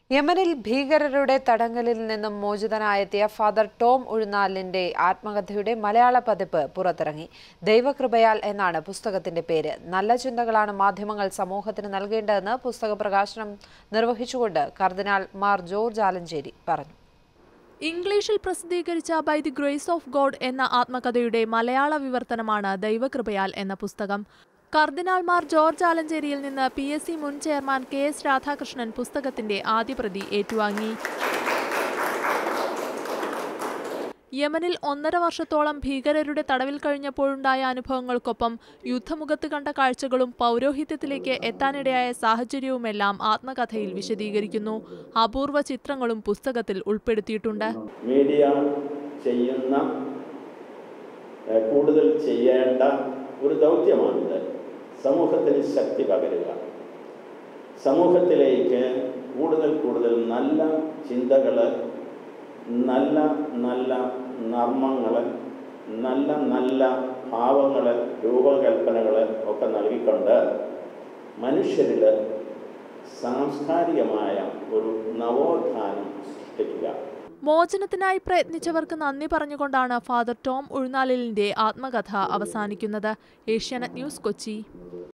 യമനിൽ ഭീകരരുടെ തടങ്കലിൽ നിന്നും മോചിതനായെത്തിയ ഫാദർ ടോം ഉഴുന്നാലിന്റെ ആത്മകഥയുടെ മലയാള പതിപ്പ് പുറത്തിറങ്ങി ദൈവകൃപയാൽ എന്നാണ് പുസ്തകത്തിന്റെ പേര് നല്ല ചിന്തകളാണ് മാധ്യമങ്ങൾ സമൂഹത്തിന് നൽകേണ്ടതെന്ന് പുസ്തക പ്രകാശനം നിർവഹിച്ചുകൊണ്ട് കർദിനാൾ മാർ ജോർജ് ആലഞ്ചേരി പറഞ്ഞു ഇംഗ്ലീഷിൽ പ്രസിദ്ധീകരിച്ച by the grace of God എന്ന ആത്മകഥയുടെ മലയാള വിവർത്തനമാണ് ദൈവകൃപയാൽ എന്ന പുസ്തകം കർദിനാൾമാർ ജോർജ് ആലഞ്ചേരിയിൽ നിന്ന് പി എസ് സി മുൻ ചെയർമാൻ കെ എസ് രാധാകൃഷ്ണൻ പുസ്തകത്തിന്റെ ആദ്യ പ്രതി ഏറ്റുവാങ്ങി യമനിൽ ഒന്നര വർഷത്തോളം ഭീകരരുടെ തടവിൽ കഴിഞ്ഞപ്പോഴുണ്ടായ അനുഭവങ്ങൾക്കൊപ്പം യുദ്ധമുഖത്ത് കണ്ട കാഴ്ചകളും പൗരോഹിത്യത്തിലേക്ക് എത്താനിടയായ സാഹചര്യവുമെല്ലാം ആത്മകഥയിൽ വിശദീകരിക്കുന്നു അപൂർവ ചിത്രങ്ങളും പുസ്തകത്തിൽ ഉൾപ്പെടുത്തിയിട്ടുണ്ട് മീഡിയ ചെയ്യുന്ന ഏഹ്, കൂടുതൽ ചെയ്യേണ്ട ഒരു ദൗത്യമാണിത് സമൂഹത്തിന് ശക്തി പകരുക സമൂഹത്തിലേക്ക് കൂടുതൽ കൂടുതൽ നല്ല ചിന്തകൾ നല്ല നല്ല നർമ്മങ്ങൾ നല്ല നല്ല ഭാവങ്ങൾ രൂപകൽപ്പനകൾ ഒക്കെ നൽകിക്കൊണ്ട് മനുഷ്യരിൽ സാംസ്കാരികമായ ഒരു നവോത്ഥാനം സൃഷ്ടിക്കുക മോചനത്തിനായി പ്രയത്നിച്ചവർക്ക് നന്ദി പറഞ്ഞുകൊണ്ടാണ് ഫാദർ ടോം ഉഴുന്നാലിലിന്റെ ആത്മകഥ അവസാനിക്കുന്നത് ഏഷ്യാനെറ്റ് ന്യൂസ് കൊച്ചി